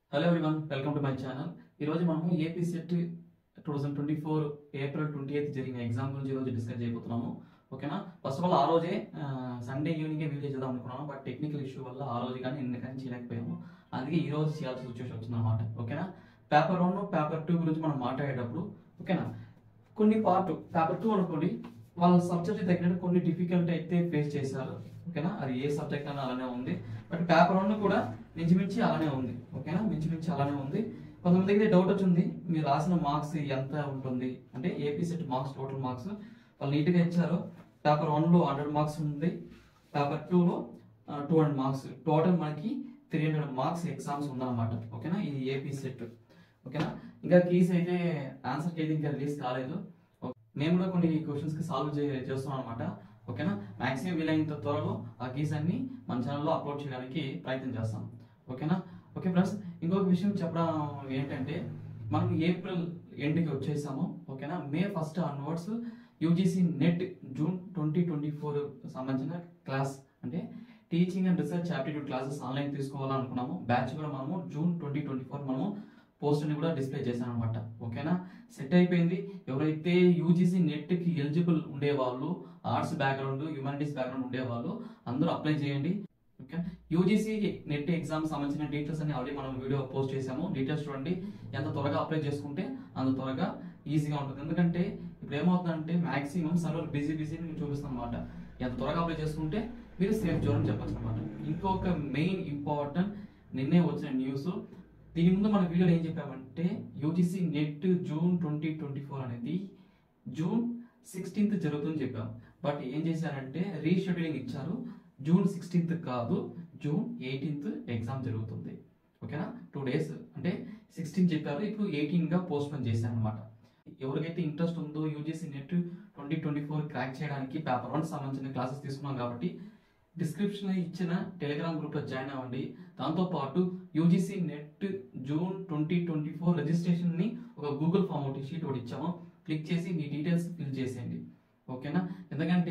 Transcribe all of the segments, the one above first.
Hello everyone welcome to my channel ఈరోజు మనము AP SET two thousand twenty four April twenty eighth జరిగిన exam గురించి ఈరోజు discuss చేయబోతున్నాము ఓకేనా ఫస్ట్ ఆఫ్ ఆల్ ఆ రోజే సండే ఈవినింగ్ వీడియో చేద్దాం అనుకున్నాను బట్ టెక్నికల్ ఇష్యూ వల్ల ఆ రోజు కానీ నిన్న కానీ చేయలేకపోయాము అందుకే ఈ రోజు చేయాల్సిన సిచ్యువేషన్ వచ్చింది అనమాట ఓకేనా పేపర్ వన్ పేపర్ టూ గురించి మనం మాట్లాడేటప్పుడు ఓకేనా కొన్ని పార్ట్ పేపర్ టూ అనుకోండి వాళ్ళ సబ్జెక్ట్ తగ్గినట్టు కొన్ని డిఫికల్ట్ అయితే ఫేస్ చేశారు ఓకేనా అది ఏ సబ్జెక్ట్ అయినా అలానే ఉంది బట్ పేపర్ వన్ కూడా మించి అలానే ఉంది ఓకేనా మించి అలానే ఉంది కొంతమందికి డౌట్ వచ్చింది మీరు రాసిన మార్క్స్ ఎంత ఉంటుంది అంటే AP SET marks total marks వాళ్ళు నీట్గా ఇచ్చారు పేపర్ వన్లో హండ్రెడ్ మార్క్స్ ఉంది పేపర్ టూలో టూ హండ్రెడ్ మార్క్స్ టోటల్ మనకి త్రీ హండ్రెడ్ మార్క్స్ ఎగ్జామ్స్ ఉందన్నమాట ఓకేనా ఇది ఏపీ సెట్ ఓకేనా ఇంకా కీస్ అయితే ఆన్సర్కి అయితే ఇంకా రిలీజ్ కాలేదు ఓకే. మేము కూడా కొన్ని క్వశ్చన్స్ కి సాల్వ్ చేస్తున్నాం అనమాట ఓకేనా మాక్సిమం వీలైనంత త్వరలో ఆ కీస్ అన్ని మన ఛానల్లో అప్లోడ్ చేయడానికి ప్రయత్నం చేస్తాం ఓకేనా ఓకే ఫ్రెండ్స్ ఇంకొక విషయం చెప్పడం ఏంటంటే మనం ఏప్రిల్ ఎండ్కి వచ్చేసాము ఓకేనా May first onwards UGC NET June twenty twenty four సంబంధించిన క్లాస్ అంటే teaching and research aptitude classes online తీసుకోవాలనుకున్నాము బ్యాచ్ కూడా మనము జూన్ ట్వంటీ ట్వంటీ ఫోర్ మనము పోస్ట్ ని కూడా డిస్ప్లే చేశాను అనమాట ఓకేనా సెట్ అయిపోయింది ఎవరైతే యూజీసీ నెట్ కి ఎలిజిబుల్ ఉండేవాళ్ళు ఆర్ట్స్ బ్యాక్గ్రౌండ్ హ్యూమానిటీస్ బ్యాక్గ్రౌండ్ ఉండేవాళ్ళు అందరూ అప్లై చేయండి ఓకే యూజీసీ నెట్ ఎగ్జామ్ సంబంధించిన డీటెయిల్స్ అన్ని ఆల్రెడీ మనం వీడియో పోస్ట్ చేసాము డీటెయిల్స్ చూడండి ఎంత త్వరగా అప్లై చేసుకుంటే అంత త్వరగా ఈజీగా ఉంటుంది ఎందుకంటే ఇప్పుడు ఏమవుతుందంటే మాక్సిమం సర్వర్ బిజీ బిజీ చూపిస్తాం అనమాట ఎంత త్వరగా అప్లై చేసుకుంటే మీరు సేఫ్ జోన్ చెప్పచ్చు అనమాట ఇంకొక మెయిన్ ఇంపార్టెంట్ నిన్నే వచ్చిన న్యూస్ దీని ముందు మన వీడియోలో ఏం చెప్పామంటే UGC NET June twenty twenty four అనేది జూన్ సిక్స్టీన్త్ జరుగుతుందని చెప్పాం బట్ ఏం చేశారంటే రీషెడ్యూలింగ్ ఇచ్చారు జూన్ సిక్స్టీన్త్ కాదు జూన్ ఎయిటీన్త్ ఎగ్జామ్ జరుగుతుంది ఓకేనా టూ డేస్ అంటే సిక్స్టీన్ చెప్పారు ఇప్పుడు ఎయిటీన్ గా పోస్ట్ పోన్ చేశారు అనమాట ఎవరికైతే ఇంట్రెస్ట్ ఉందో UGC NET twenty twenty four crack చేయడానికి పేపర్ వన్ సంబంధించిన క్లాసెస్ తీసుకున్నాం కాబట్టి డిస్క్రిప్షన్ ఇచ్చిన టెలిగ్రామ్ గ్రూప్ లో జాయిన్ అవ్వండి దాంతో పాటు UGC NET June twenty twenty four registration ని ఒక గూగుల్ ఫామ్ ఒకటి షీట్ ఒకటి ఇచ్చాము క్లిక్ చేసి మీ డీటెయిల్స్ ఫిల్ చేసేయండి ఓకేనా ఎందుకంటే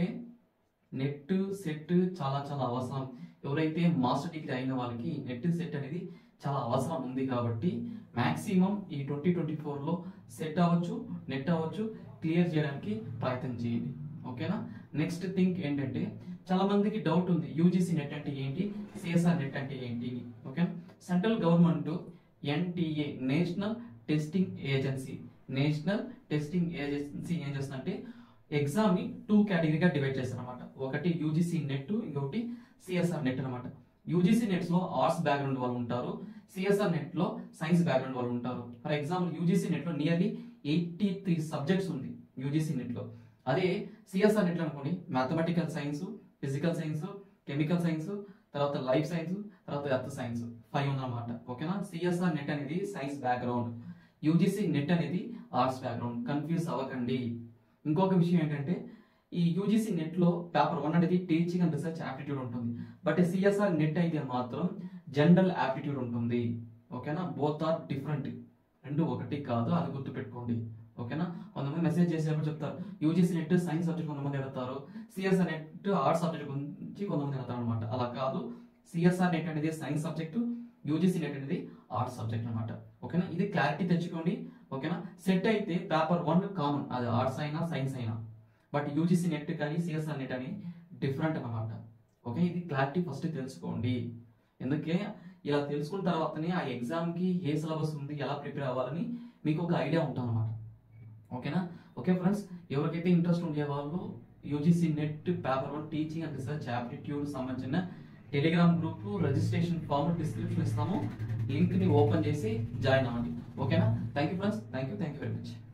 నెట్ సెట్ చాలా చాలా అవసరం ఎవరైతే మాస్టర్ డిగ్రీ అయిన వాళ్ళకి నెట్ సెట్ అనేది చాలా అవసరం ఉంది కాబట్టి మాక్సిమం ఈ ట్వంటీ ట్వంటీ ఫోర్లో సెట్ అవ్వచ్చు నెట్ అవ్వచ్చు క్లియర్ చేయడానికి ప్రయత్నం చేయండి ఓకేనా నెక్స్ట్ థింగ్ ఏంటంటే చాలా మందికి డౌట్ ఉంది యూజీసీ నెట్ అంటే ఏంటి సిఎస్ఆర్ నెట్ అంటే ఏంటి okay central government NTA national testing agency national testing agency ఏం చేస్తుందంటే ఎగ్జామ్ ని టూ కేటగిరీగా డివైడ్ చేస్తారు అనమాట ఒకటి యూజీసీ నెట్ ఇంకొకటి సిఎస్ఆర్ నెట్ అనమాట యూజీసీ నెట్స్ లో ఆర్ట్స్ బ్యాక్గ్రౌండ్ వాళ్ళు ఉంటారు సిఎస్ఆర్ నెట్ లో సైన్స్ బ్యాక్గ్రౌండ్ వాళ్ళు ఉంటారు ఫర్ ఎగ్జాంపుల్ యూజీసీ నెట్ లో నియర్లీ ఎయిటీ త్రీ సబ్జెక్ట్స్ ఉంది యూజీసీ నెట్ లో అదే సిఎస్ఆర్ నెట్ లో అనుకోండి mathematical science physical science chemical science తర్వాత లైఫ్ సైన్స్ తర్వాత ఎర్త్ సైన్స్ ఫైవ్ ఉందన్నమాట ఓకేనా సిఎస్ఆర్ నెట్ అనేది సైన్స్ బ్యాక్గ్రౌండ్ యూజీసీ నెట్ అనేది ఆర్ట్స్ బ్యాక్గ్రౌండ్ కన్ఫ్యూజ్ అవ్వకండి ఇంకొక విషయం ఏంటంటే ఈ యూజీసీ నెట్ లో పేపర్ వన్ అనేది టీచింగ్ అండ్ రీసెర్చ్ ఆప్టిట్యూడ్ ఉంటుంది బట్ సిఎస్ఆర్ నెట్ అయితే మాత్రం జనరల్ ఆప్టిట్యూడ్ ఉంటుంది ఓకేనా బోత్ ఆర్ డిఫరెంట్ రెండు ఒకటి కాదు అది గుర్తుపెట్టుకోండి ఓకేనా కొంతమంది మెసేజ్ చేసేటప్పుడు చెప్తారు యూజీసీ నెట్ సైన్స్ సబ్జెక్ట్ కొంతమంది ఎడతారు సిఎస్ఆర్ నెట్ ఆర్ట్స్ సబ్జెక్ట్ గురించి కొంతమంది ఎడతారు అనమాట అలా కాదు సిఎస్ఆర్ నెట్ అనేది సైన్స్ సబ్జెక్టు యూజీసీ నెట్ అనేది ఆర్ట్స్ సబ్జెక్ట్ అనమాట ఓకేనా ఇది క్లారిటీ తెచ్చుకోండి ఓకేనా సెట్ అయితే పేపర్ వన్ కామన్ అది ఆర్ట్స్ అయినా సైన్స్ అయినా బట్ యూజీసీ నెట్ కానీ సిఎస్ఆర్ నెట్ అని డిఫరెంట్ అనమాట ఓకే ఇది క్లారిటీ ఫస్ట్ తెలుసుకోండి ఎందుకే ఇలా తెలుసుకున్న తర్వాతనే ఆ ఎగ్జామ్ కి ఏ సిలబస్ ఉంది ఎలా ప్రిపేర్ అవ్వాలని మీకు ఒక ఐడియా ఉంటుంది అనమాట ఓకేనా ఓకే ఫ్రెండ్స్ ఎవరికైతే ఇంట్రెస్ట్ ఉండే వాళ్ళు UGC NET paper one teaching and research aptitude సంబంధించిన Telegram group registration form description ఇస్తాము లింక్ ని ఓపెన్ చేసి జాయిన్ అవ్వండి ఓకేనా thank you friends thank you thank you very much